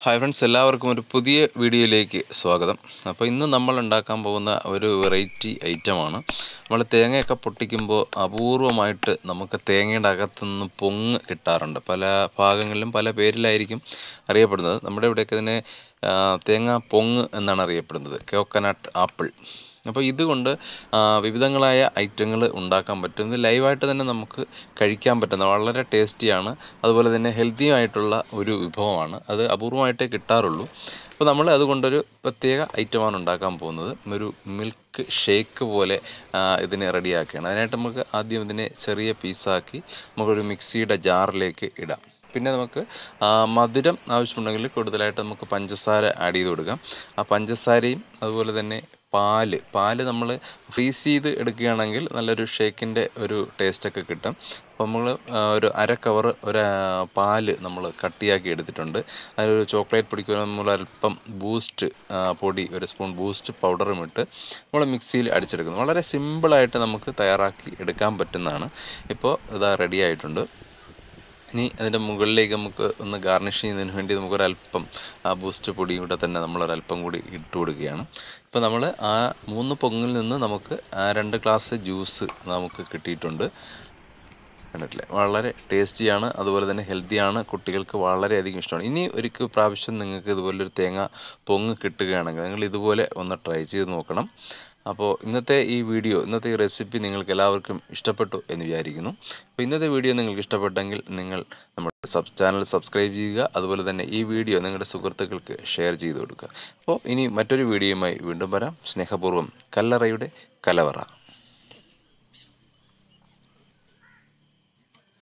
hi friends എല്ലാവർക്കും ഒരു പുതിയ വീഡിയോയിലേക്ക് സ്വാഗതം അപ്പോൾ ഇന്ന് നമ്മൾ ഉണ്ടാക്കാൻ പോകുന്ന ഒരു വെറൈറ്റി ഐറ്റമാണ് നമ്മൾ തേങ്ങയൊക്കെ പൊട്ടിക്കുമ്പോൾ അപൂർവമായിട്ട് നമുക്ക് തേങ്ങയുടെ അകത്തുനിന്ന് പൊങ്ങ് കിട്ടാറുണ്ട് പല ഭാഗങ്ങളിലും പല പേരിലായിരിക്കും അറിയപ്പെടുന്നത് നമ്മുടെ ഇവിടെയൊക്കെ ഇതിനെ ആ, തേങ്ങ പൊങ്ങ് എന്നാണ് അറിയപ്പെടുന്നത് കോക്കനട്ട് ആപ്പിൾ അപ്പോൾ ഇതുകൊണ്ട് ആ, വിവിധങ്ങളായ ഐറ്റങ്ങൾ ഉണ്ടാക്കാൻ പറ്റും ഇത് ലൈവായിട്ട് തന്നെ നമുക്ക് കഴിക്കാൻ പറ്റുന്ന വളരെ ടേസ്റ്റിയാണ് അതുപോലെ തന്നെ ഹെൽത്തി ആയിട്ടുള്ള ഒരു വിഭവമാണ് അത് അപൂർവമായിട്ടേ കിട്ടാറുള്ളൂ അപ്പോൾ നമ്മൾ അതുകൊണ്ടൊരു പ്രത്യേക ഐറ്റമാണ് ഉണ്ടാക്കാൻ പോകുന്നത് ഒരു മിൽക്ക് ഷേക്ക് പോലെ ആ, ഇതിനെ റെഡിയാക്കുകയാണ് അതിനായിട്ട് നമുക്ക് ആദ്യം ഇതിനെ ചെറിയ പീസാക്കി നമുക്കൊരു മിക്സിയുടെ ജാറിലേക്ക് ഇടാം പിന്നെ നമുക്ക് ആ, മധുരം ആവശ്യമുണ്ടെങ്കിൽ കൂടുതലായിട്ട് നമുക്ക് പഞ്ചസാര ആഡ് ചെയ്ത് കൊടുക്കാം ആ പഞ്ചസാരയും അതുപോലെ തന്നെ പാല് പാല് നമ്മൾ ഫ്രീസ് ചെയ്ത് എടുക്കുകയാണെങ്കിൽ നല്ലൊരു ഷേക്കിൻ്റെ ഒരു ടേസ്റ്റൊക്കെ കിട്ടും അപ്പോൾ നമ്മൾ ഒരു അര കവർ ഒരു ആ, പാല് നമ്മൾ കട്ടിയാക്കി എടുത്തിട്ടുണ്ട് അതിലൊരു ചോക്ലേറ്റ് പൊടിക്ക് നമ്മൾ അല്പം ബൂസ്റ്റ് ആ, പൊടി ഒരു സ്പൂൺ ബൂസ്റ്റ് പൗഡറും ഇട്ട് നമ്മൾ മിക്സിയിൽ അടിച്ചെടുക്കുന്നു വളരെ സിമ്പിളായിട്ട് നമുക്ക് തയ്യാറാക്കി എടുക്കാൻ പറ്റുന്നതാണ് ഇപ്പോൾ ഇതാ റെഡി ആയിട്ടുണ്ട് ഇനി അതിൻ്റെ മുകളിലേക്ക് നമുക്ക് ഒന്ന് ഗാർണിഷ് ചെയ്യുന്നതിന് വേണ്ടി നമുക്കൊരല്പം ആ ബൂസ്റ്റ് പൊടിയും കൂടെ തന്നെ നമ്മളൊരല്പം കൂടി ഇട്ട് കൊടുക്കുകയാണ് ഇപ്പോൾ നമ്മൾ ആ മൂന്ന് പൊങ്ങിൽ നിന്ന് നമുക്ക് ആ രണ്ട് ഗ്ലാസ് ജ്യൂസ് നമുക്ക് കിട്ടിയിട്ടുണ്ട് കണ്ടിട്ടില്ലേ വളരെ ടേസ്റ്റിയാണ് അതുപോലെ തന്നെ ഹെൽത്തിയാണ് കുട്ടികൾക്ക് വളരെയധികം ഇഷ്ടമാണ് ഇനി ഒരിക്കൽ പ്രാവശ്യം നിങ്ങൾക്ക് ഇതുപോലൊരു തേങ്ങ പൊങ്ങ് കിട്ടുകയാണെങ്കിൽ നിങ്ങൾ ഇതുപോലെ ഒന്ന് ട്രൈ ചെയ്ത് നോക്കണം അപ്പോൾ ഇന്നത്തെ ഈ വീഡിയോ ഇന്നത്തെ ഈ റെസിപ്പി നിങ്ങൾക്ക് എല്ലാവർക്കും ഇഷ്ടപ്പെട്ടു എന്ന് വിചാരിക്കുന്നു അപ്പോൾ ഇന്നത്തെ വീഡിയോ നിങ്ങൾക്ക് ഇഷ്ടപ്പെട്ടെങ്കിൽ നിങ്ങൾ നമ്മുടെ സബ് ചാനൽ സബ്സ്ക്രൈബ് ചെയ്യുക അതുപോലെ തന്നെ ഈ വീഡിയോ നിങ്ങളുടെ സുഹൃത്തുക്കൾക്ക് ഷെയർ ചെയ്ത് കൊടുക്കുക അപ്പോൾ ഇനി മറ്റൊരു വീഡിയോയുമായി വീണ്ടും വരാം സ്നേഹപൂർവ്വം കല്ലറയുടെ കലവറ